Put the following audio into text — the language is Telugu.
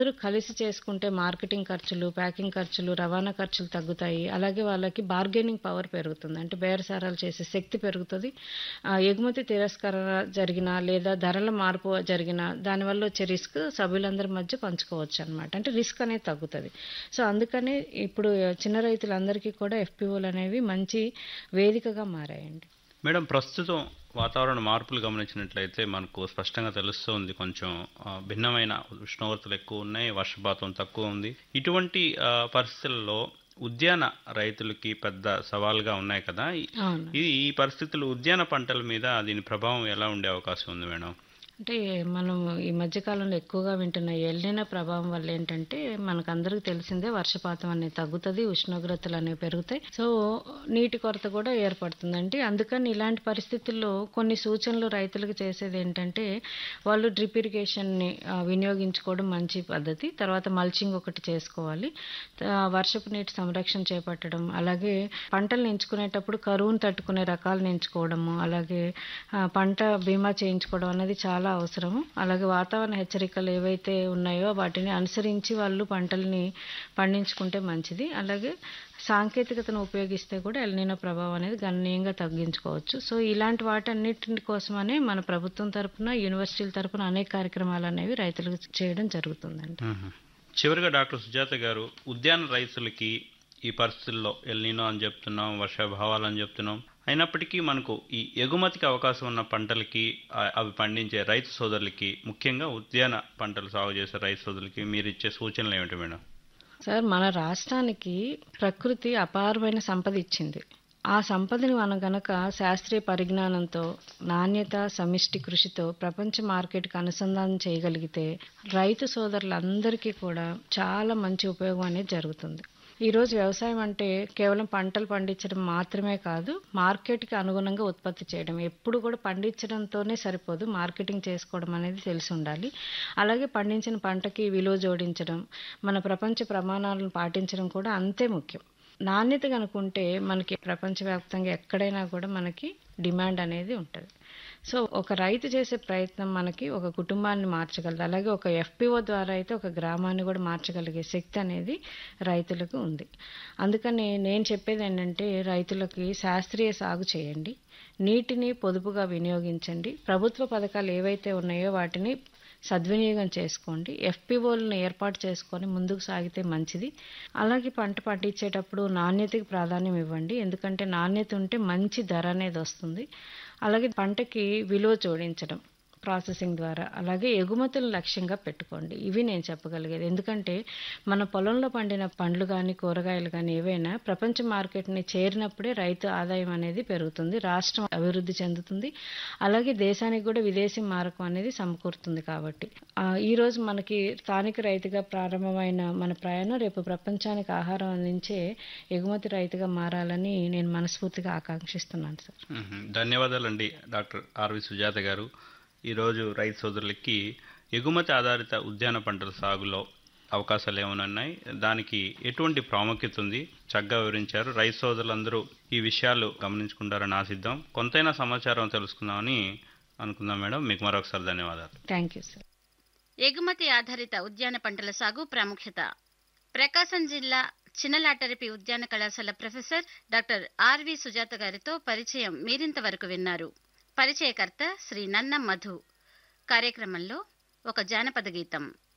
అందరూ కలిసి చేసుకుంటే మార్కెటింగ్ ఖర్చులు, ప్యాకింగ్ ఖర్చులు, రవాణా ఖర్చులు తగ్గుతాయి. అలాగే వాళ్ళకి బార్గెనింగ్ పవర్ పెరుగుతుంది. అంటే బేరసారాలు చేసే శక్తి పెరుగుతది. ఆహ్, ఎగుమతి తిరస్కరణ జరిగినా లేదా ధరల మార్పు జరిగినా దానివల్ల వచ్చే రిస్క్ సభ్యులందరి మధ్య పంచుకోవచ్చనమాట. అంటే రిస్క్ అనేది తగ్గుతది. సో, అందుకనే ఇప్పుడు చిన్న రైతులందరికీ కూడా ఎఫ్‌పీఓలనేవి మంచి వేదికగా మారాయండి. మేడం ప్రస్తుతం వాతావరణ మార్పులు గమనించినట్లయితే మనకు స్పష్టంగా తెలుస్తుంది కొంచెం ఆహ్, భిన్నమైన ఉష్ణోగ్రతలు ఎక్కువున్నాయి. వర్షపాతం తక్కువ ఉంది. ఇటువంటి ఆహ్, పరిస్థితుల్లో ఉద్యాన రైతులకి పెద్ద సవాలుగా ఉన్నాయి కదా! ఈ అవును. ఈ ఈ పరిస్థితులు ఉద్యాన పంటల మీద దీని ప్రభావం ఎలా ఉండే అవకాశం ఉంది మేడం? అంటే మనం ఈ మధ్య కాలంలో ఎక్కువగా వింటున్న ఎల్‌నినో ప్రభావం వల్ల ఏంటంటే మనకందరికి తెలిసిందే వర్షపాతం అనేది తగ్గుతది. ఉష్ణోగ్రతలు అనేవి పెరుగుతాయి. సో, నీటి కొరత కూడా ఏర్పడుతుందండి. అందుకని ఇలాంటి పరిస్థితుల్లో కొన్ని సూచనలు రైతులకు చేసేదేంటంటే వాళ్ళు డ్రిప్ ఇరిగేషన్‌ని ఆహ్, వినియోగించుకోవడం మంచి పద్ధతి. తర్వాత మల్చింగ్ ఒకటి చేసుకోవాలి. ఆహ్, వర్షపు నీటి సంరక్షణ చేపట్టడం, అలాగే పంటలను ఎంచుకునేటప్పుడు కరువును తట్టుకునే రకాలను ఎంచుకోవడము, అలాగే ఆహ్, పంట బీమా చేయించుకోవడం అనేది చాలా అవసరము. అలాగే వాతావరణ హెచ్చరికలు ఏవైతే ఉన్నాయో వాటిని అనుసరించి వాళ్ళు పంటల్ని పండించుకుంటే మంచిది. అలాగే సాంకేతికతను ఉపయోగిస్తే కూడా ఎల్‌నినో ప్రభావం అనేది గణనీయంగా తగ్గించుకోవచ్చు. సో, ఇలాంటి వాటన్నిటి కోసమనే మన ప్రభుత్వం తరపున, యూనివర్సిటీల తరపున అనేక కార్యక్రమాలనేవి రైతులకు చేయడం జరుగుతుందండి. హుహు. చివరగా డాక్టర్ సుజాత గారు ఉద్యాన రైతులకి ఈ పరిస్థితుల్లో ఎల్‌నినో అని చెప్తున్నాం, వర్షాభావాలని చెప్తున్నాం. అయినప్పటికీ మనకు ఈ ఎగుమతికి అవకాశం ఉన్న పంటలకి ఆహ్, అవి పండించే రైతు సోదరులకి ముఖ్యంగా ఉద్యాన పంటలు సాగు చేసే రైతు సోదరులకి మీరిచ్చే సూచనలు ఏమిటి మేడం? సార్ మన రాష్ట్రానికి ప్రకృతి అపారమైన సంపద ఇచ్చింది. ఆ సంపదని మనం గనక శాస్త్రీయ పరిజ్ఞానంతో, నాణ్యత, సమిష్టి కృషితో ప్రపంచ మార్కెట్‌కి అనుసంధానం చేయగలిగితే రైతు సోదరులందరికీ కూడా చాలా మంచి ఉపయోగం అనేది జరుగుతుంది. ఈరోజు వ్యవసాయం అంటే కేవలం పంటలు పండించడం మాత్రమే కాదు, మార్కెట్‌కి అనుగుణంగా ఉత్పత్తి చేయడం. ఎప్పుడు కూడా పండించడంతోనే సరిపోదు. మార్కెటింగ్ చేసుకోవడం అనేది తెలిసుండాలి. అలాగే పండించిన పంటకి విలువ జోడించడం, మన ప్రపంచ ప్రమాణాలను పాటించడం కూడా అంతే ముఖ్యం. నాణ్యత గనుకుంటే మనకి ప్రపంచవ్యాప్తంగా ఎక్కడైనా కూడా మనకి డిమాండ్ అనేది ఉంటది. సో, ఒక రైతు చేసే ప్రయత్నం మనకి ఒక కుటుంబాన్ని మార్చగలదు. అలాగే ఒక ఎఫ్‌పీఓ ద్వారా అయితే ఒక గ్రామాన్ని కూడా మార్చగలిగే శక్తి అనేది రైతులకు ఉంది. అందుకని నేను చెప్పేదేంటంటే రైతులకి శాస్త్రీయ సాగు చేయండి. నీటిని పొదుపుగా వినియోగించండి. ప్రభుత్వ పథకాలు ఏవైతే ఉన్నాయో వాటిని సద్వినియోగం చేసుకోండి. ఎఫ్‌పీఓలను ఏర్పాటు చేసుకొని ముందుకు సాగితే మంచిది. అలాగే పంట పండించేటప్పుడు నాణ్యతకి ప్రాధాన్యం ఇవ్వండి. ఎందుకంటే నాణ్యత ఉంటే మంచి ధర అనేది వస్తుంది. అలాగే పంటకి విలువ జోడించడం ప్రాసెసింగ్ ద్వారా. అలాగే ఎగుమతులను లక్ష్యంగా పెట్టుకోండి. ఇవి నేను చెప్పగలిగేది. ఎందుకంటే మన పొలంలో పండిన పండ్లు గానీ, కూరగాయలు గానీ ఏవైనా ప్రపంచ మార్కెట్‌ని చేరినప్పుడే రైతు ఆదాయం అనేది పెరుగుతుంది. రాష్ట్రం అభివృద్ధి చెందుతుంది. అలాగే దేశానికి కూడా విదేశీ మారకం అనేది సమకూరుతుంది కాబట్టి. ఆహ్, ఈరోజు మనకి స్థానిక రైతుగా ప్రారంభమైన మన ప్రయాణం రేపు ప్రపంచానికి ఆహారం అందించే ఎగుమతి రైతుగా మారాలని నేను మనస్ఫూర్తిగా ఆకాంక్షిస్తున్నాను సార్. హుహు. ధన్యవాదాలండి డాక్టర్ ఆర్‌వి సుజాత గారు. ఈరోజు రైతు సోదరులకి ఎగుమతి ఆధారిత ఉద్యాన పంటల సాగులో అవకాశాలు ఏమనున్నాయి? దానికి ఎటువంటి ప్రాముఖ్యత ఉంది? చక్కగా వివరించారు. రైతు సోదరులందరూ ఈ విషయాలు గమనించుకుంటారని ఆశిద్దాం. కొంతైనా సమాచారం తెలుసుకుందామని అనుకుందాం మేడం. మీకు మరొకసారి ధన్యవాదాలు. Thank you sir. ఎగుమతి ఆధారిత ఉద్యాన పంటల సాగు ప్రాముఖ్యత ప్రకాశం జిల్లా చిన్నలాటరిపి ఉద్యాన కళాశాల ప్రొఫెసర్ డాక్టర్ ఆర్‌వి సుజాత గారితో పరిచయం మీరింతవరకు విన్నారు. పరిచయకర్త శ్రీ నన్నం మధు. కార్యక్రమంలో ఒక జానపద గీతం